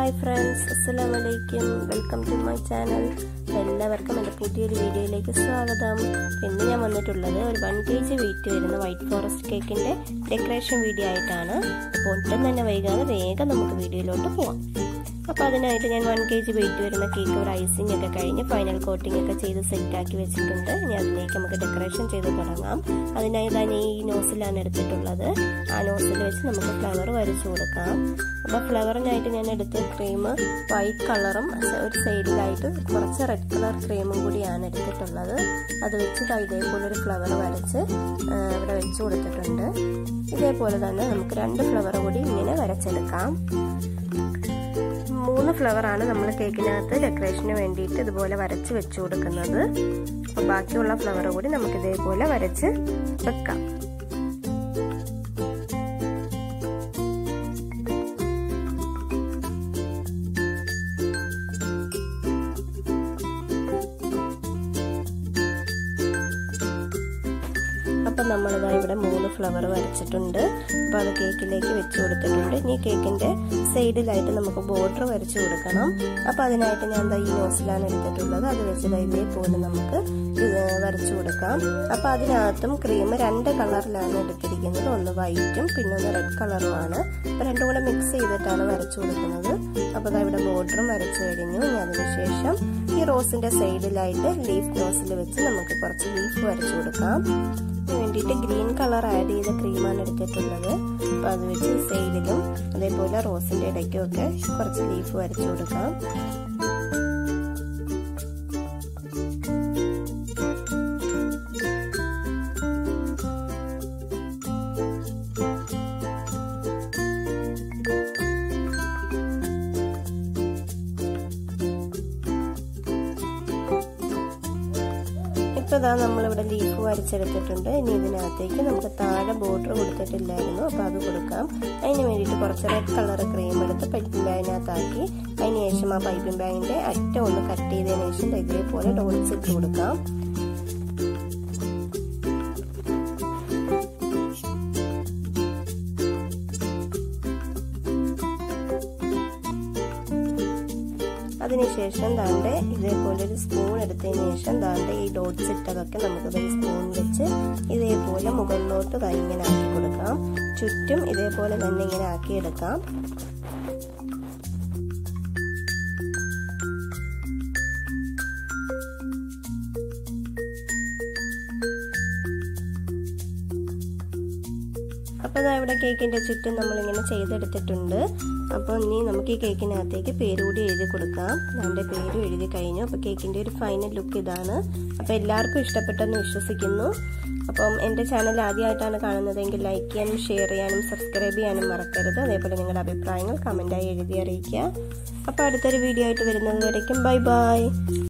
hi friends അസ്സലാം വലൈക്കും welcome to my channel എല്ലാവർക്കും എൻ്റെ പുതിയൊരു വീഡിയോയിലേക്ക് സ്വാഗതം ഇന്ന് ഞാൻ വന്നിട്ടുള്ളത് ഒരു വൺ കെ ജി വെയിറ്റ് വരുന്ന വൈറ്റ് ഫോറസ്റ്റ് കേക്കിൻ്റെ ഡെക്കറേഷൻ വീഡിയോ ആയിട്ടാണ് അപ്പോൾ ഒട്ടും തന്നെ വൈകാതെ വേഗം നമുക്ക് വീഡിയോയിലോട്ട് പോവാം അപ്പോൾ അതിനായിട്ട് ഞാൻ വൺ കെ ജി വെയിറ്റ് വരുന്ന കേക്ക് ഒരു ഐസിംഗ് ഒക്കെ കഴിഞ്ഞ് ഫൈനൽ കോട്ടിംഗ് ഒക്കെ ചെയ്ത് സെറ്റാക്കി വെച്ചിട്ടുണ്ട് ഇനി അതിലേക്ക് നമുക്ക് ഡെക്കറേഷൻ ചെയ്ത് തുടങ്ങാം അതിനായി ഞാൻ ഈ നോസിലാണ് എടുത്തിട്ടുള്ളത് ആ നോസിൽ വെച്ച് നമുക്ക് ഫ്ലവർ വരച്ചു കൊടുക്കാം അപ്പോൾ ഫ്ലവറിനായിട്ട് ഞാൻ എടുത്ത ക്രീം വൈറ്റ് കളറും ഒരു സൈഡിലായിട്ട് കുറച്ച് റെഡ് കളർ ക്രീമും കൂടിയാണ് എടുത്തിട്ടുള്ളത് അത് വെച്ച് ഇതേപോലെ ഒരു ഫ്ലവർ വരച്ച് ഇവിടെ വെച്ച് കൊടുത്തിട്ടുണ്ട് ഇതേപോലെ തന്നെ നമുക്ക് രണ്ട് ഫ്ലവർ കൂടി ഇങ്ങനെ വരച്ചെടുക്കാം മൂന്ന് ഫ്ലവറാണ് നമ്മൾ കേക്കിനകത്ത് ഡെക്കറേഷന് വേണ്ടിയിട്ട് ഇതുപോലെ വരച്ച് വെച്ചു കൊടുക്കുന്നത് അപ്പോൾ ബാക്കിയുള്ള ഫ്ലവർ കൂടി നമുക്ക് ഇതേപോലെ വരച്ച് വെക്കാം അപ്പം നമ്മളിതാ ഇവിടെ മൂന്ന് ഫ്ലവർ വരച്ചിട്ടുണ്ട് അപ്പോൾ അത് കേക്കിലേക്ക് വെച്ച് കൊടുത്തിട്ടുണ്ട് ഇനി കേക്കിൻ്റെ സൈഡിലായിട്ട് നമുക്ക് ബോർഡർ വരച്ച് കൊടുക്കണം അപ്പോൾ അതിനായിട്ട് ഞാൻ എന്താ ഈ നോസിലാണ് എടുത്തിട്ടുള്ളത് അത് വെച്ച് ഇതേപോലെ നമുക്ക് വരച്ചു കൊടുക്കാം അപ്പോൾ അതിനകത്തും ക്രീം രണ്ട് കളറിലാണ് എടുത്തിരിക്കുന്നത് ഒന്ന് വൈറ്റും പിന്നെ ഒന്ന് റെഡ് കളറുമാണ് അപ്പോൾ രണ്ടും കൂടെ മിക്സ് ചെയ്തിട്ടാണ് വരച്ചു കൊടുക്കുന്നത് അപ്പോൾ അതാ ഇവിടെ ബോർഡറും വരച്ചു കഴിഞ്ഞു ഇനി അതിനുശേഷം ഈ റോസിൻ്റെ സൈഡിലായിട്ട് ലീഫ് നോസിൽ വെച്ച് നമുക്ക് കുറച്ച് ലീഫ് വരച്ചു കൊടുക്കാം വേണ്ടിയിട്ട് ഗ്രീൻ കളർ ആഡ് ചെയ്ത ക്രീമാണ് എടുത്തിട്ടുള്ളത് അപ്പോൾ അത് വെച്ച് സൈഡിലും അതേപോലെ റോസിൻ്റെ ഇടയ്ക്കും ഒക്കെ കുറച്ച് ലീഫ് വരച്ചു കൊടുക്കാം ഇപ്പോൾ ഇതാ നമ്മളിവിടെ ലീഫ് വരച്ചെടുത്തിട്ടുണ്ട് ഇനി ഇതിനകത്തേക്ക് നമുക്ക് താഴെ ബോർഡർ കൊടുത്തിട്ടില്ലായിരുന്നു അപ്പോൾ അത് കൊടുക്കാം അതിന് വേണ്ടിയിട്ട് കുറച്ച് റെഡ് കളർ ക്രീം എടുത്ത് പൈപ്പിംഗ് ബാഗിനകത്താക്കി അതിന് ശേഷം ആ പൈപ്പിംഗ് ബാഗിൻ്റെ അറ്റം ഒന്ന് കട്ട് ചെയ്തതിന് ശേഷം ഇതേപോലെ ഡോട്ട്സ് ഇട്ട് കൊടുക്കാം അതിനുശേഷം ദാണ്ട് ഇതേപോലെ ഒരു സ്പൂൺ എടുത്തതിന് ശേഷം ദാണ്ട് ഈ ഡോട്ട്സ് ഇട്ടതൊക്കെ നമുക്ക് ഈ സ്പൂൺ വെച്ച് ഇതേപോലെ മുകളിലോട്ട് ഇങ്ങനെ ആക്കി കൊടുക്കാം ചുറ്റും ഇതേപോലെ തന്നെ ഇങ്ങനെ ആക്കിയെടുക്കാം അപ്പോൾ ഇതാ ഇവിടെ കേക്കിൻ്റെ ചുറ്റും നമ്മളിങ്ങനെ ചെയ്തെടുത്തിട്ടുണ്ട് അപ്പോൾ ഇനി നമുക്ക് ഈ കേക്കിനകത്തേക്ക് പേര് കൂടി എഴുതി കൊടുക്കാം എൻ്റെ പേരും എഴുതി കഴിഞ്ഞു അപ്പോൾ കേക്കിൻ്റെ ഒരു ഫൈനൽ ലുക്ക് ഇതാണ് അപ്പോൾ എല്ലാവർക്കും ഇഷ്ടപ്പെട്ടെന്ന് വിശ്വസിക്കുന്നു അപ്പം എൻ്റെ ചാനൽ ആദ്യമായിട്ടാണ് കാണുന്നതെങ്കിൽ ലൈക്ക് ചെയ്യാനും ഷെയർ ചെയ്യാനും സബ്സ്ക്രൈബ് ചെയ്യാനും മറക്കരുത് അതേപോലെ നിങ്ങളുടെ അഭിപ്രായങ്ങൾ കമൻറ്റായി എഴുതി അറിയിക്കുക അപ്പോൾ അടുത്തൊരു വീഡിയോ ആയിട്ട് വരുന്നത് വരയ്ക്കും ബൈ ബൈ